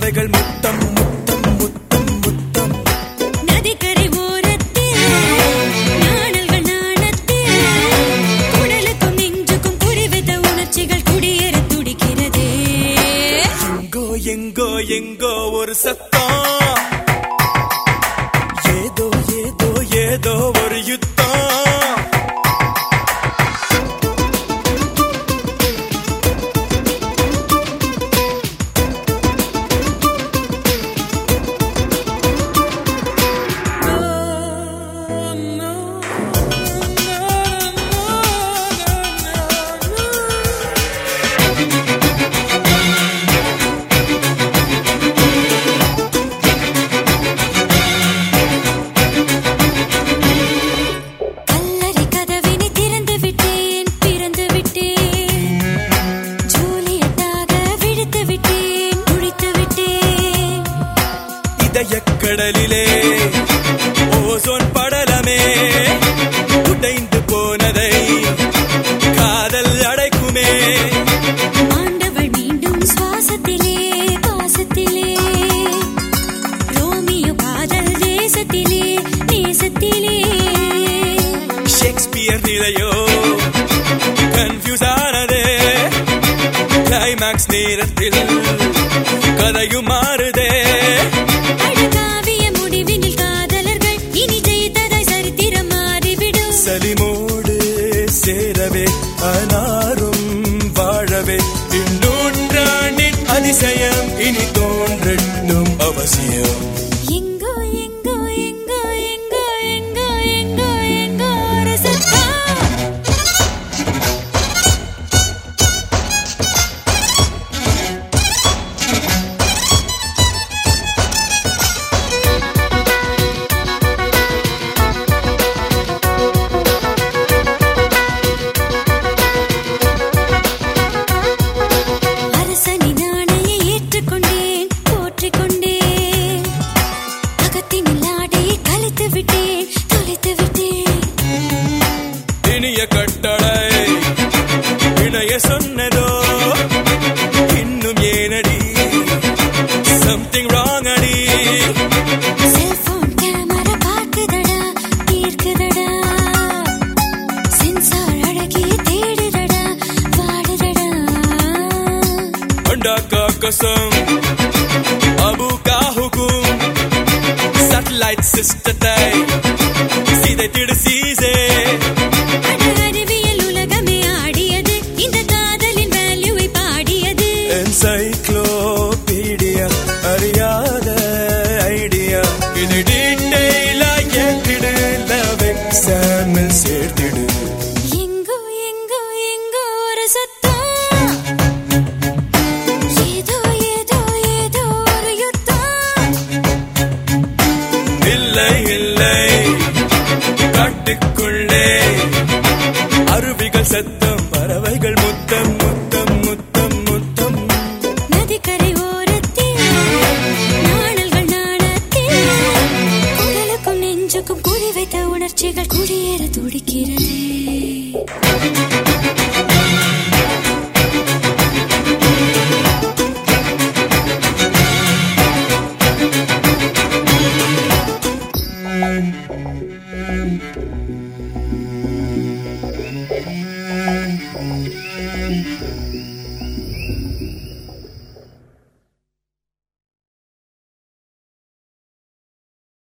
பறவைகள் முத்தம் முத்தம் முத்தம் முத்தம் நதிக்கரை ஓரத்தில் நாணல்கள் நாணத்தில் உடலுக்கும் நெஞ்சுக்கும் குறிவைத்த உணர்ச்சிகள் குடியேற துடிக்கிறதே எங்கோ எங்கோ எங்கோ ஒரு சத்தம் ஏதோ ஏதோ ஏதோ ஒரு யுத்தம் கல்லறை கதவினை திறந்து விட்டேன் பிறந்து விட்டேன் ஜூலியட்டாக விழித்து விட்டேன் குழித்து விட்டேன் இதயக் கடலிலே ஓசோன் படலமே உடைந்து போனதை காதல் அடைக்குமே ஆண்டவள் மீண்டும் சுவாசத்திலே பாசத்திலே ரோமியோ காதல் தேசத்திலே நேசத்திலே ஷேக்ஸ்பியர் நிலையோ கன்ஃபியூஸ் ஆனதே கிளைமேக்ஸ் நேரத்தில் கதையும் மாறுதே அழகாவிய முடிவினில் காதலர்கள் இனி ஜெயித்ததாய் சரித்திரம் மாறிவிடும் சலிமோடு சேரவே அனாரும் வாழவே இந்நூற்றாண்டின் அதிசயம் இனி தோன்றட்டும் அவசியம் எங்கோ எங்கோ எங்கோ எங்கோ எங்கோ எங்கோ எங்கோ ஒரு சத்தம் அரசனின் ஆணையை ஏற்றுக்கொண்டேன் போற்றிக் கொண்டேன் அகத்தினில் ஆடையை கலைத்து விட்டேன் தொலைத்து விட்டேன் இனிய கட்டளை இணைய சொன்னதோ இன்னும் ஏனடி சம்திங் ராங் அடி செல்போன் கேமரா பார்க்குதடா தீர்க்குதடா சென்சார் அழகிய தேடுதடா வாடுதடா अंडा का कसम अबू का हुकुम सैटेलाइट सिस्टर सीधे तिड़ सीजे அட அறிவியல் உலகமே ஆடியது இந்த காதலின் வேல்யூவை பாடியது என்சைக்ளோபீடியா அறியாத ஐடியா இது டீட்டெயிலா கேட்டிடு லவ் எக்ஸாமில் சேர்த்திடு எங்கோ எங்கோ எங்கோ ஒரு சத்தம் ஏதோ ஏதோ ஏதோ ஒரு யுத்தம் இல்லை இல்லை காட்டுக்குள்ளே அருவிகள் சத்தம் பறவைகள் முத்தம் முத்தம் முத்தம் முத்தம் நதிக்கரை ஓரத்தில் நாணல்கள் நாணத்தில் உடலுக்கும் நெஞ்சுக்கும் குறிவைத்த உணர்ச்சிகள் குடியேற துடிக்கிறதே